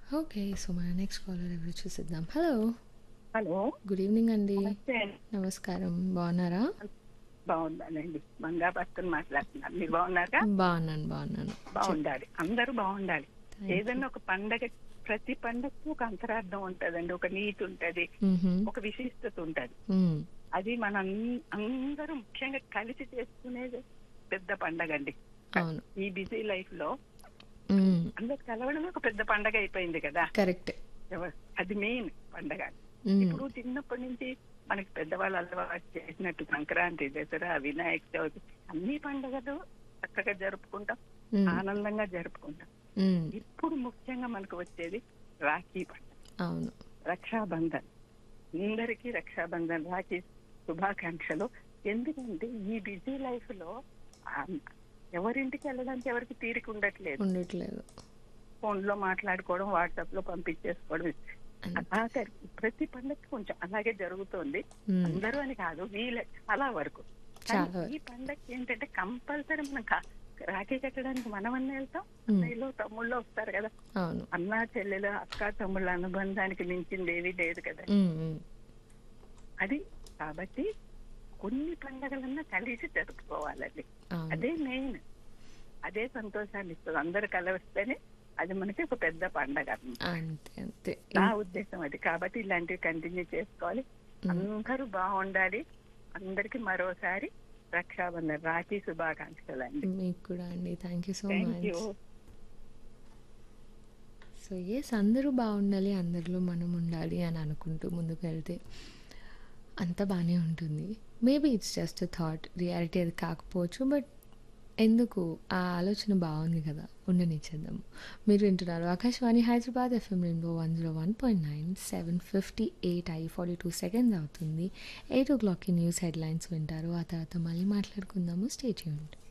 Okay so మన next caller ఎవరు చూసిద్దాం హలో హలో గుడ్ ఈవినింగ్ అండి నమస్తే అండి. నమస్కారం బాగున్నారా బాగుండాలండి మంగా భక్తులు మాట్లాడుతున్నారు మీరు బాగున్నారా బాగున్నాను బాగున్నాను బాగుండాలి అందరూ బాగుండాలి Thank you. ఏదైనా ఒక పండగ ప్రతి పండగకు ఒక అంతరార్థం ఉంటదండి ఒక నీతి ఉంటది మ్మ్హమ్. ఒక విశిష్టత ఉంటది మ్మ్. అది మన అన్- అందరూ ముఖ్యంగా కలిసి చేసుకునేది పెద్ద పండగ అండి అవును ఈ బిజీ లైఫ్ లో మ్మ్. అందరు కలవడమే ఒక పెద్ద పండగ అయిపోయింది కదా కరెక్ట్ ఎవ- అది మెయిన్ పండగ మ్మ్. ఇప్పుడు చిన్నప్పటి నుంచి మనకి పెద్దవాళ్ళు అలవాటు చేసినట్టు సంక్రాంతి దసరా వినాయక చవితి అన్ని పండుగలు చక్కగా జరుపుకుంటాం మ్మ్. ఆనందంగా జరుపుకుంటాం మ్మ్. ఇప్పుడు ముఖ్యంగా మనకు వచ్చేది రాఖీ పండుగ అవును రక్షాబంధన్ అందరికీ రక్షాబంధన్ రాఖీ శుభాకాంక్షలు ఎందుకంటే ఈ బిజీ లైఫ్ లో ఆ, ఎవరింటికి వెళ్ళడానికి ఎవరికి తీరిక ఉండట్లేదు ఉండట్లేదు ఫోన్ లో మాట్లాడుకోవడం వాట్సాప్ లో పంపించేసుకోవడం అంతే. ఆఖరి ప్రతి పండగకి కొంచెం అలాగే జరుగుతోంది మ్మ్. అందరూ అని కాదు వీళ్ళ చాలా వరకు చాలా కానీ ఈ పండగకి ఏంటంటే కంపల్సరీ మనం కా- రాఖీ కట్టడానికి మనం అన్న వెళ్తాం మ్మ్. అన్నయ్యలు తమ్ముళ్ళు వస్తారు కదా అవును అన్న చెల్లెలు అక్క తమ్ముళ్ళ అనుబంధానికి మించింది ఏమీ లేదు కదా మ్మ్. మ్మ్. అది కాబట్టి కొన్ని పండగలన్నా కలిసి జరుపుకోవాలండి అవును అదే మెయిన్ అదే సంతోషాన్ని ఇస్తుంది అందరు కలవస్తేనే అది మనకి ఒక పెద్ద పండగ అన్నమాట. అంతే అంతే నా ఉద్దేశం అది కాబట్టి ఇలాంటివి కంటిన్యూ చేసుకోవాలి అందరూ బాగుండాలి అందరికి మరోసారి రక్షాబంధన్ రాఖీ శుభాకాంక్షలు అండి మీకు కూడా అండి thank you so thank much you so yes అందరూ బాగుండాలి అందరిలో మనం ఉండాలి అని అనుకుంటూ ముందుకు వెళ్తే అంత బాగానే ఉంటుంది maybe it's just thought reality అది కాకపోవచ్చు బట్ ఎందుకు ఆ ఆలోచన బాగుంది కదా ఉండనిచ్చేద్దాము మీరు వింటున్నారు Akashvani Hyderabad FM rainbow one zero one point nine seven fifty eight అయ్యి ఫార్టీ టూ సెకండ్స్ అవుతుంది ఎయిట్ ఓ క్లాక్కి న్యూస్ హెడ్లైన్స్ వింటారు ఆ తర్వాత మళ్ళీ మాట్లాడుకుందాము స్టే చేయండి